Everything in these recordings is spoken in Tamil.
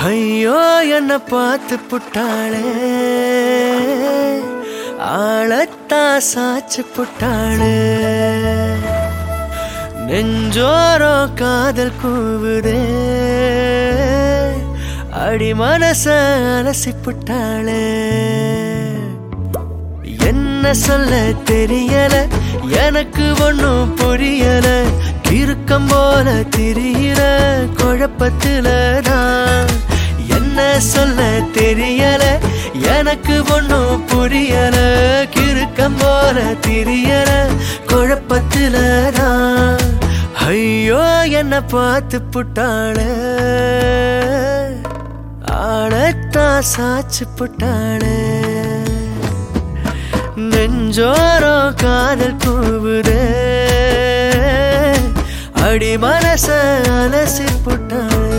ஐயோ என்ன பார்த்து புட்டாளே ஆளத்தா சாச்சு புட்டாளே நெஞ்சோரோ காதல் கூவுதே அடி மனச அலசி புட்டாளே என்ன சொல்ல தெரியல எனக்கு ஒண்ணும் புரியல கிறுக்கம் போல திரியிற குழப்பத்துல தான் என்ன சொல்ல தெரியல எனக்கு ஒண்ணும் புரியல கிறுக்கம் போல திரியற குழப்பத்துல தான் ஐயோ என்ன பார்த்து புட்டாள ஆளத்தான் சாச்சு புட்டாளே நெஞ்சோரோ காதல் கூவுதே அடி மனச அலசி புட்டாளே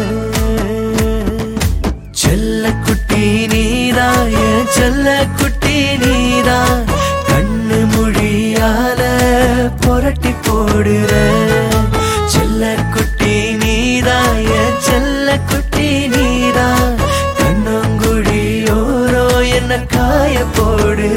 செல்ல குட்டி நீதா என் செல்ல குட்டி நீதா கண்ணு மொழியால புரட்டி போடுற செல்ல குட்டி நீதா என் செல்ல குட்டி நீதா கண்ணங்குழியோரோ என்ன காய போடுற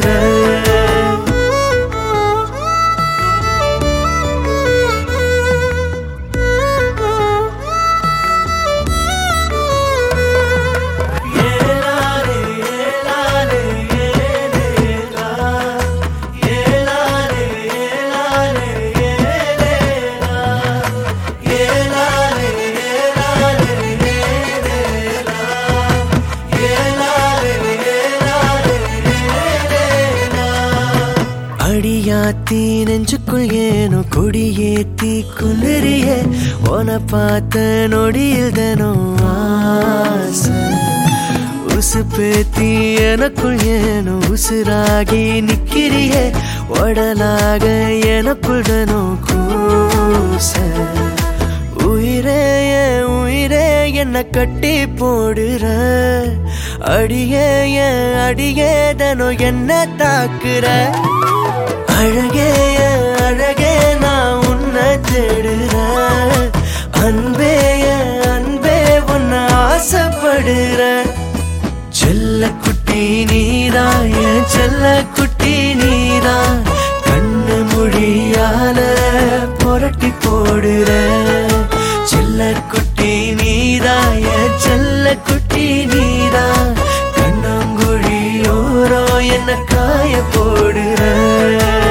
ஏலாலே ஏலாலே ஏலேலா ஏலாலே ஏலாலே ஏலேலா ஏலாலே ஏலாலே ஏலேலா ஏலாலே ஏலாலே ஏலேலா அடியாத்தி நெஞ்சுக்குள் ஏனோ கொடியேத்தி குளிரிய உன பார்த்த நொடியில் தனோ ஆசை உசு பேத்தி எனக்குள் ஏனோ உசுராகி நிக்கிறிய உடலாக எனக்குள் தனோ கூச உயிரே என் உயிரே என்ன கட்டி போடுற அடியே என் அடியே தனோ என்ன தாக்குற அழகே என் அழகே நான் உன்னை தேடுற அன்பே என் அன்பே உன்னை ஆசைப்படுற செல்ல குட்டி நீதா என் செல்ல குட்டி நீதா கண்ணு மொழியால புரட்டி போடுற செல்ல குட்டி நீதா என் செல்ல குட்டி நீதா கண்ணங்குழியோரோ என்ன காய போடுற